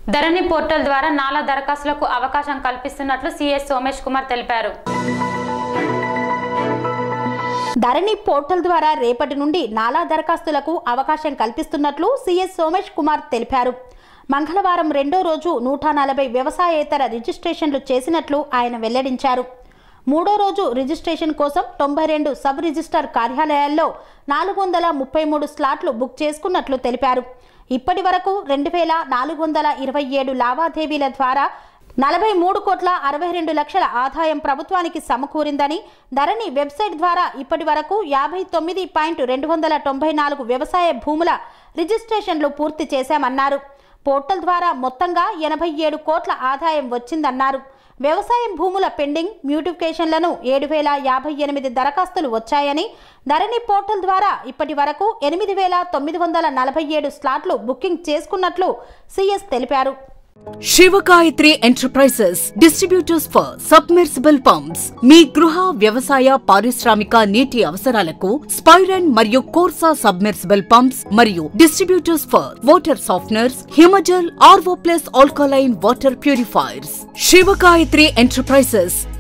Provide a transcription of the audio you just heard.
ధరణి portal ద్వారా నాలా దరఖాస్తులకు అవకాశం కల్పిస్తున్నట్లు సీఎస్ సోమేష్ కుమార్ తెలిపారు ధరణి పోర్టల్ ద్వారా రేపటి నుండి నాలా దరఖాస్తులకు అవకాశం కల్పిస్తున్నట్లు సీఎస్ సోమేష్ కుమార్ తెలిపారు మంగళవారం రెండో రోజు నూట నలభై వ్యవసాయేతర రిజిస్ట్రేషన్లు చేసినట్లు ఆయన వెల్లడించారు మూడో రోజు రిజిస్ట్రేషన్ కోసం తొంభై రెండు సబ్ రిజిస్టర్ కార్యాలయాల్లో నాలుగు వందల ముప్పై మూడు స్లాట్లు బుక్ చేసుకున్నట్లు తెలిపారు ఇప్పటి వరకు రెండు వేల నాలుగు వందల ఇరవై ఏడు లావాదేవీల ద్వారా నలభై మూడు కోట్ల అరవై రెండు లక్షల ఆదాయం ప్రభుత్వానికి సమకూరిందని ధరణి వెబ్సైట్ ద్వారా ఇప్పటి వరకు యాభై తొమ్మిది పాయింట్ రెండు వందల తొంభై నాలుగు వ్యవసాయ భూముల రిజిస్ట్రేషన్లు పూర్తి చేశామన్నారు పోర్టల్ ద్వారా మొత్తంగా ఎనభై ఏడు కోట్ల ఆదాయం వచ్చిందన్నారు వ్యవసాయం భూముల పెండింగ్ మ్యూటిఫికేషన్లను ఏడు వేల యాభై ఎనిమిది దరఖాస్తులు వచ్చాయని ధరణి పోర్టల్ ద్వారా ఇప్పటి వరకు ఎనిమిది వేల తొమ్మిది వందల నలభై ఏడు స్లాట్లు బుకింగ్ చేసుకున్నట్లు సిఎస్ తెలిపారు Shivagayatri enterprises distributors for submersible pumps మీ గృహ వ్యవసాయ పారిశ్రామిక నీటి అవసరాలకు స్పైరన్ మరియు కోర్సా సబ్మెర్సిబుల్ పంప్స్ మరియు distributors for water softeners Himajal RO plus alkaline water purifiers Shivagayatri enterprises